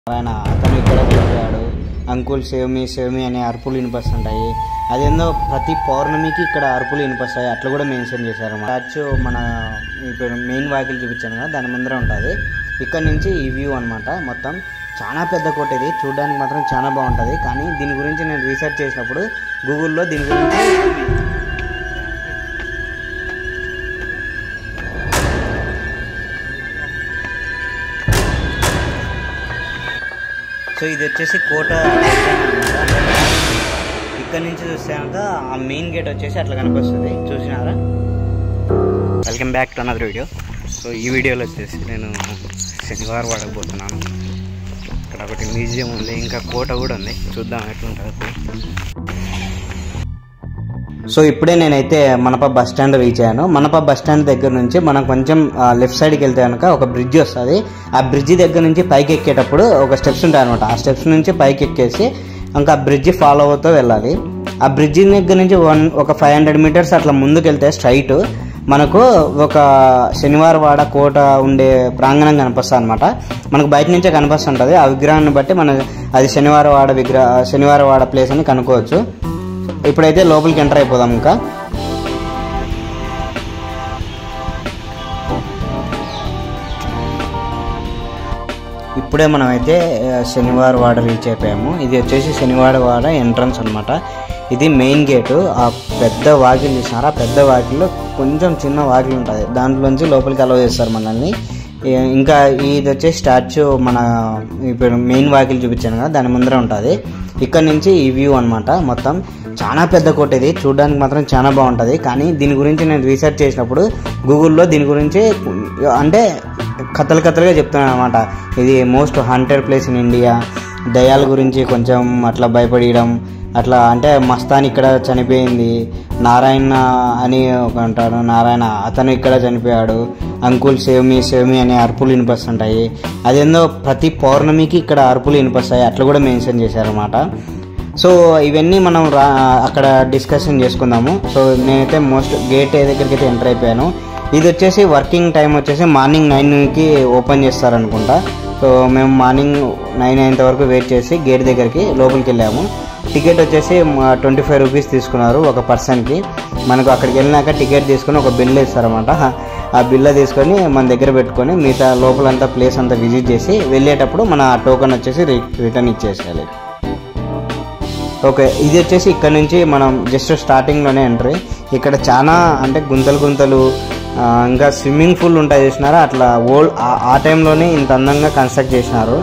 ఆయన అతను ఇక్కడ చనిపోయాడు uncle save me save me అనే అరుపులు వినిపిస్తుంటాయి అదేందో ప్రతి పౌర్ణమికి ఇక్కడ అరుపులు వినిపిస్తాయి అట్లా కూడా మెన్షన్ చేశారు చర్చ్ మన ఇప్పుడు మెయిన్ వాకిల్ చూపించాను కదా దాని ముందర ఉంటుంది ఇక్కడ నుంచి ఈ వ్యూ అనమాట మొత్తం చాలా పెద్ద కోట ఇది చూడడానికి మాత్రం చాలా బాగుంటుంది కానీ దీని గురించి నేను రీసెర్చ్ చేసినప్పుడు గూగుల్లో దీని గురించి సో ఇది వచ్చేసి కోట ఇక్కడ నుంచి చూస్తే కనుక ఆ మెయిన్ గేట్ వచ్చేసి అట్లా కనిపిస్తుంది చూసినారా welcome back to another video so ఈ వీడియోలో వచ్చేసి నేను శనివారం వాడకపోతున్నాను ఇక్కడ ఒకటి మ్యూజియం ఉంది ఇంకా కోట కూడా ఉంది చూద్దాం ఎట్లుంటుంది సో ఇప్పుడే నేనైతే మనప బస్ స్టాండ్ రీచ్ అయ్యాను మనప బస్ స్టాండ్ దగ్గర నుంచి మనం కొంచెం లెఫ్ట్ సైడ్కి వెళ్తే కనుక ఒక బ్రిడ్జ్ వస్తుంది ఆ బ్రిడ్జ్ దగ్గర నుంచి పైకి ఎక్కేటప్పుడు ఒక స్టెప్స్ ఉంటాయి అనమాట ఆ స్టెప్స్ నుంచి పైకి ఎక్కేసి ఇంకా ఆ బ్రిడ్జ్ ఫాలో అవుతూ వెళ్ళాలి ఆ బ్రిడ్జ్ దగ్గర నుంచి వన్ ఒక ఫైవ్ హండ్రెడ్ మీటర్స్ అట్లా ముందుకు వెళ్తే స్ట్రైట్ మనకు ఒక శనివారవాడ కోట ఉండే ప్రాంగణం కనిపిస్తుంది అనమాట మనకు బయట నుంచే కనిపిస్తుంటుంది ఆ విగ్రహాన్ని బట్టి మన అది శనివారవాడ విగ్రహ శనివారవాడ ప్లేస్ అని కనుక్కోవచ్చు ఇప్పుడైతే లోపలికి ఎంటర్ అయిపోదాం ఇంకా ఇప్పుడే మనం అయితే శనివారం వాడ రీచ్ అయిపోయాము ఇది వచ్చేసి శనివారం వాడ ఎంట్రన్స్ అనమాట ఇది మెయిన్ గేటు ఆ పెద్ద వాకిల్ చూసినారా ఆ పెద్ద వాకిల్లో కొంచెం చిన్న వాకిల్ ఉంటుంది దాంట్లోంచి లోపలికి అలవ్ చేస్తారు మనల్ని ఏ- ఇంకా ఇది వచ్చేసి స్టాచ్యూ మన ఇప్పుడు మెయిన్ వాకిల్ చూపించాను కదా దాని ముందర ఉంటుంది ఇక్కడ నుంచి ఈ వ్యూ అనమాట మొత్తం చాలా పెద్ద కోట ఇది చూడడానికి మాత్రం చాలా బాగుంటుంది కానీ దీని గురించి నేను రీసెర్చ్ చేసినప్పుడు గూగుల్లో దీని గురించి అంటే కథలు కథలుగా చెప్తున్నాను అనమాట ఇది most haunted place in India దయాల గురించి కొంచెం అట్లా భయపడడం అట్లా అంటే మస్తాన్ ఇక్కడ చనిపోయింది నారాయణ అని ఒక అంటాడు నారాయణ అతను ఇక్కడ చనిపోయాడు uncle save me save me అనే అరుపులు వినిపిస్తుంటాయి అదేందో ప్రతి పౌర్ణమికి ఇక్కడ అరుపులు వినిపిస్తాయి అట్లా కూడా మెన్షన్ చేశారన్నమాట సో ఇవన్నీ మనం రా అక్కడ డిస్కషన్ చేసుకుందాము సో నేనైతే మోస్ట్ గేట్ దగ్గరికి అయితే ఎంటర్ అయిపోయాను ఇది వచ్చేసి వర్కింగ్ టైం వచ్చేసి మార్నింగ్ నైన్కి ఓపెన్ చేస్తారనుకుంటా సో మేము మార్నింగ్ నైన్ అయ్యేంత వరకు వెయిట్ చేసి గేట్ దగ్గరికి లోపలికి వెళ్ళాము టికెట్ వచ్చేసి ట్వంటీ ఫైవ్ రూపీస్ తీసుకున్నారు ఒక పర్సన్కి మనకు అక్కడికి వెళ్ళినాక టికెట్ తీసుకొని ఒక బిల్ ఇస్తారన్నమాట ఆ బిల్ తీసుకొని మన దగ్గర పెట్టుకొని మిగతా లోపలంతా ప్లేస్ అంతా విజిట్ చేసి వెళ్ళేటప్పుడు మన టోకెన్ వచ్చేసి రి- రిటర్న్ ఇచ్చేసేయాలి ఓకే ఇది వచ్చేసి ఇక్కడ నుంచి మనం జస్ట్ స్టార్టింగ్లోనే ఎంట్రీ ఇక్కడ చాలా అంటే గుంతలు గుంతలు ఆ, ఇంకా స్విమ్మింగ్ పూల్ ఉంటాయి చూసినారా అట్లా ఓల్డ్ ఆ టైంలోనే ఇంత అందంగా కన్స్ట్రక్ట్ చేసినారు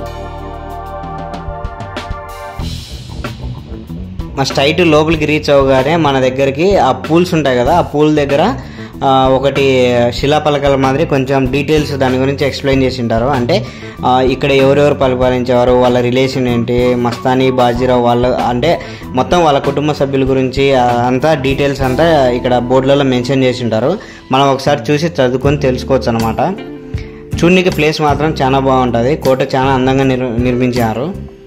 మా స్ట్రైట్ లోపలికి రీచ్ అవ్వగానే మన దగ్గరికి ఆ పూల్స్ ఉంటాయి కదా ఆ పూల్ దగ్గర ఆ, ఒకటి శిలాపలకల మాదిరి కొంచెం డీటెయిల్స్ దాని గురించి ఎక్స్ప్లెయిన్ చేసి ఉంటారు అంటే ఆ, ఇక్కడ ఎవరెవరు పరిపాలించేవారు వాళ్ళ రిలేషన్ ఏంటి మస్తానీ బాజీరావు వాళ్ళ అంటే మొత్తం వాళ్ళ కుటుంబ సభ్యుల గురించి ఆ, అంతా డీటెయిల్స్ అంతా ఇక్కడ బోర్డులలో మెన్షన్ చేసి ఉంటారు మనం ఒకసారి చూసి చదువుకొని తెలుసుకోవచ్చు అనమాట చూడనికి ప్లేస్ మాత్రం చాలా బాగుంటుంది కోట చాలా అందంగా నిర్ నిర్మించారు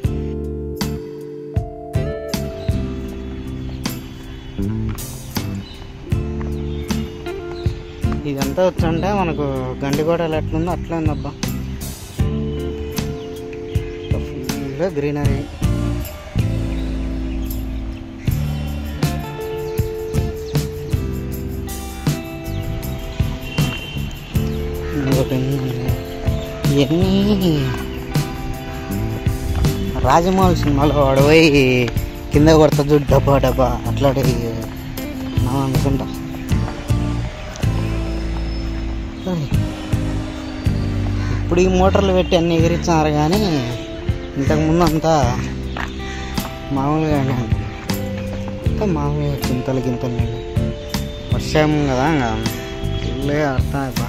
ఇదంతా వచ్చంటే మనకు గండికోటలు ఎట్లుందో అట్లే ఉందబ్బా ఫుల్ గ్రీనరీ ఇంకొకటి ఉంది. ఇవన్నీ రాజమౌళి సినిమాలో వాడు పోయి కింద కొడతా చూడు డబ్బా డబ్బా అట్లాంటి నా అనుకుంటా సరే. ఇప్పుడు ఈ మోటార్లు పెట్టి అన్ని ఎగిరించారు కానీ ఇంతకుముందు అంతా మామూలుగానే ఉంటుంది. అంతా మామూలుగా గింతలు గింతలు నీళ్ళు వర్షం కదా ఇంకా ఇల్లే అర్థం అయిపో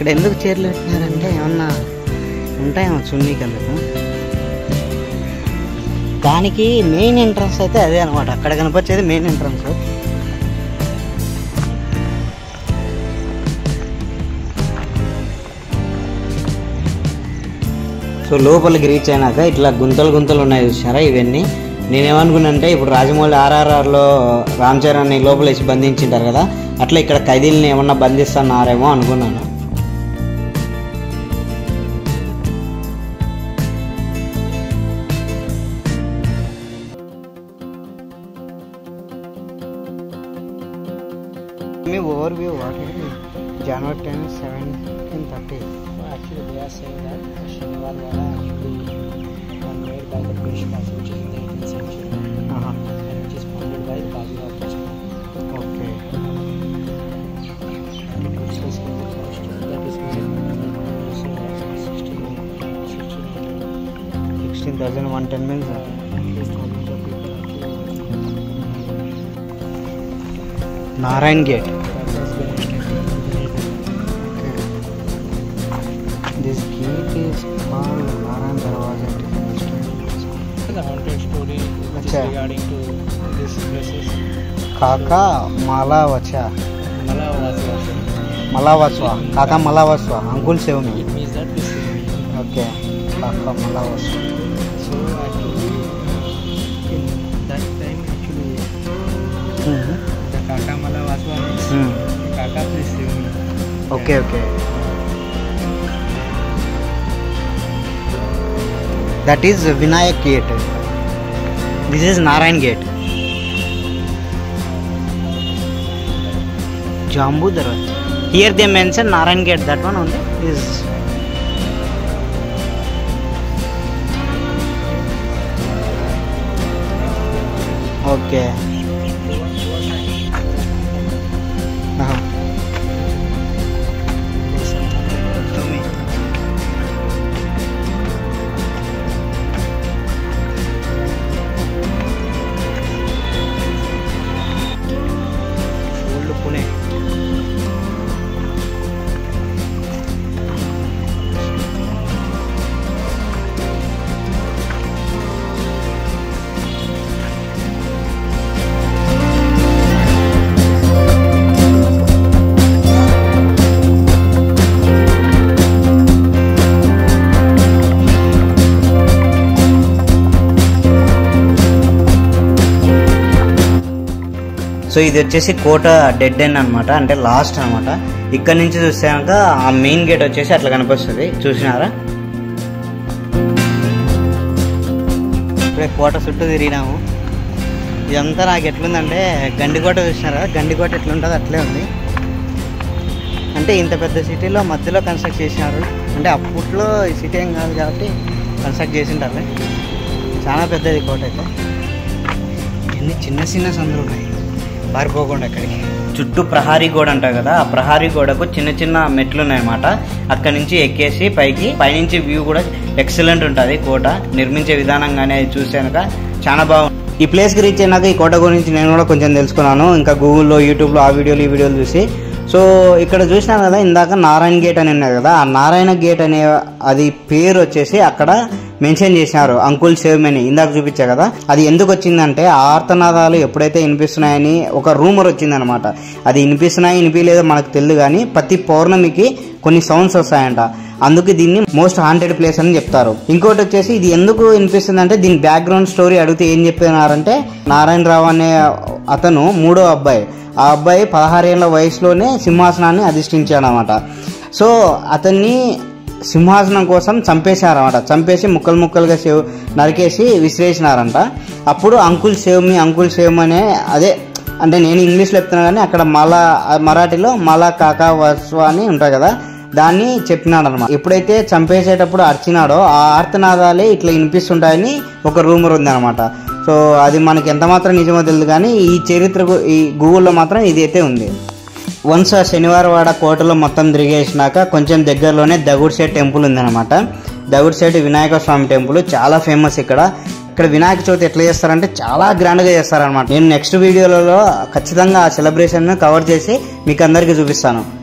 ఇక్కడ ఎందుకు చీరలు పెట్టినారంటే ఏమన్నా ఉంటాయేమో చున్నీకి అందుకు దానికి మెయిన్ ఎంట్రన్స్ అయితే అదే అనమాట అక్కడ కనిపించేది మెయిన్ ఎంట్రన్స్ సో లోపలికి రీచ్ అయినాక ఇట్లా గుంతలు గుంతలు ఉన్నాయి చూసారా ఇవన్నీ నేనేమనుకున్నా అంటే ఇప్పుడు రాజమౌళి ఆర్ఆర్ఆర్లో రామ్ చరణ్ని లోపల వేసి బంధించింటారు కదా అట్లా ఇక్కడ ఖైదీలని ఏమన్నా బంధిస్తున్నారేమో అనుకున్నాను మీ overview January ten seventeen thirty Actually, they are saying that Shaniwar Wala actually was made by the British Council, which is in the 18th century, and which is founded by the Bajirao Pachman. Okay And it was basically the first that is made in so, 16, 16, sixteen thousand one ten means at least thousands of people actually Narayan gate that was when this gate is called Narayana Darwaza the haunted story which Acha. is regarding to these places. కాకా మాలావచ Malavasa. మలావస్వ కాకా మలావస్వ uncle save me It means that this is okay Kaka మలావస్వ so actually in that time actually the Kaka Malavaswa means Kaka please save me. Okay okay that is Vinayak gate this is Narayan gate Jambu Darwaza here they mention Narayan gate that one only is okay old Pune so ఇది వచ్చేసి కోట dead end అనమాట అంటే last అనమాట ఇక్కడ నుంచి చూసాక ఆ main gate వచ్చేసి అట్లా కనిపిస్తుంది చూసినారా ఇప్పుడే కోట చుట్టూ తిరిగినాము ఇదంతా నాకు ఎట్లుందంటే గండికోట చూసినారా గండికోట ఎట్లుంటుంది అట్లే ఉంది అంటే ఇంత పెద్ద సిటీలో మధ్యలో కన్స్ట్రక్ట్ చేసినారు అంటే అప్పట్లో ఈ సిటీ ఏం కాదు కాబట్టి కన్స్ట్రక్ట్ చేసింటారులే చాలా పెద్దది కోట అయితే ఎన్ని చిన్న చిన్న సందులు ఉన్నాయి పారిపోకుండా అక్కడికి చుట్టూ ప్రహారీ గోడ అంటారు కదా ఆ ప్రహారీ గోడకు చిన్న చిన్న మెట్లు ఉన్నాయన్నమాట అక్కడ నుంచి ఎక్కేసి పైకి పైనుంచి వ్యూ కూడా ఎక్సలెంట్ ఉంటుంది కోట నిర్మించే విధానం కానీ అది చూసాక చాలా బాగుంది ఈ ప్లేస్కి రీచ్ అయినాక ఈ కోట గురించి నేను కూడా కొంచెం తెలుసుకున్నాను ఇంకా గూగుల్లో యూట్యూబ్లో ఆ వీడియోలు ఈ వీడియోలు చూసి సో ఇక్కడ చూసినాను కదా ఇందాక నారాయణ గేట్ అని ఉన్నది కదా ఆ నారాయణ గేట్ అనే అది పేరు వచ్చేసి అక్కడ మెన్షన్ చేసినారు అంకుల్ సేవ్ అని ఇందాక చూపించా కదా అది ఎందుకు వచ్చిందంటే ఆ ఆర్తనాదాలు ఎప్పుడైతే వినిపిస్తున్నాయని ఒక రూమర్ వచ్చిందనమాట అది వినిపిస్తున్నాయి వినిపించలేదో మనకు తెలియదు కానీ ప్రతి పౌర్ణమికి కొన్ని సౌండ్స్ వస్తాయంట అందుకు దీన్ని మోస్ట్ హాంటెడ్ ప్లేస్ అని చెప్తారు ఇంకోటి వచ్చేసి ఇది ఎందుకు వినిపిస్తుంది అంటే దీని బ్యాక్గ్రౌండ్ స్టోరీ అడిగితే ఏం చెప్పినారంటే నారాయణరావు అనే అతను మూడో అబ్బాయి ఆ అబ్బాయి పదహారేళ్ల వయసులోనే సింహాసనాన్ని అధిష్ఠించాడు అనమాట సో అతన్ని సింహాసనం కోసం చంపేశారన్నమాట చంపేసి ముక్కలు ముక్కలుగా సేవ్ నరికేసి విసిరేసినారంట అప్పుడు uncle save me uncle save అనే అదే అంటే నేను ఇంగ్లీష్లో చెప్తున్నా కానీ అక్కడ మలా మరాఠీలో మలా కాకా వస్వ అని ఉంటాయి కదా దాన్ని చెప్పినాడు అనమాట ఎప్పుడైతే చంపేసేటప్పుడు అర్చినాడో ఆ ఆర్తనాదాలే ఇట్లా వినిపిస్తుంటాయని ఒక రూమర్ ఉంది అనమాట సో అది మనకి ఎంత మాత్రం నిజమో తెలియదు కానీ ఈ చరిత్ర గు- ఈ గూగుల్లో మాత్రం ఇది అయితే ఉంది వన్స్ ఆ శనివారవాడ కోటలో మొత్తం తిరిగేసినాక కొంచెం దగ్గరలోనే దగుడ్సేట్ టెంపుల్ ఉందన్నమాట దగుడ్సేట్ వినాయక స్వామి టెంపుల్ చాలా ఫేమస్ ఇక్కడ ఇక్కడ వినాయక చవితి ఎట్లా చేస్తారంటే చాలా గ్రాండ్గా చేస్తారనమాట నేను నెక్స్ట్ వీడియోలలో ఖచ్చితంగా ఆ సెలబ్రేషన్ కవర్ చేసి మీకు అందరికీ చూపిస్తాను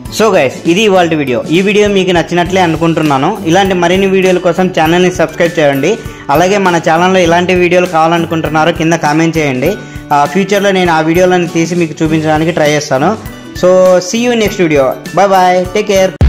సో గైస్ ఇది ఇవాళ వీడియో ఈ వీడియో మీకు నచ్చినట్లే అనుకుంటున్నాను ఇలాంటి మరిన్ని వీడియోల కోసం ఛానల్ని సబ్స్క్రైబ్ చేయండి అలాగే మన ఛానల్లో ఇలాంటి వీడియోలు కావాలనుకుంటున్నారో కింద కామెంట్ చేయండి ఆ, ఫ్యూచర్లో నేను ఆ వీడియోలను తీసి మీకు చూపించడానికి ట్రై చేస్తాను so see you next video bye bye take care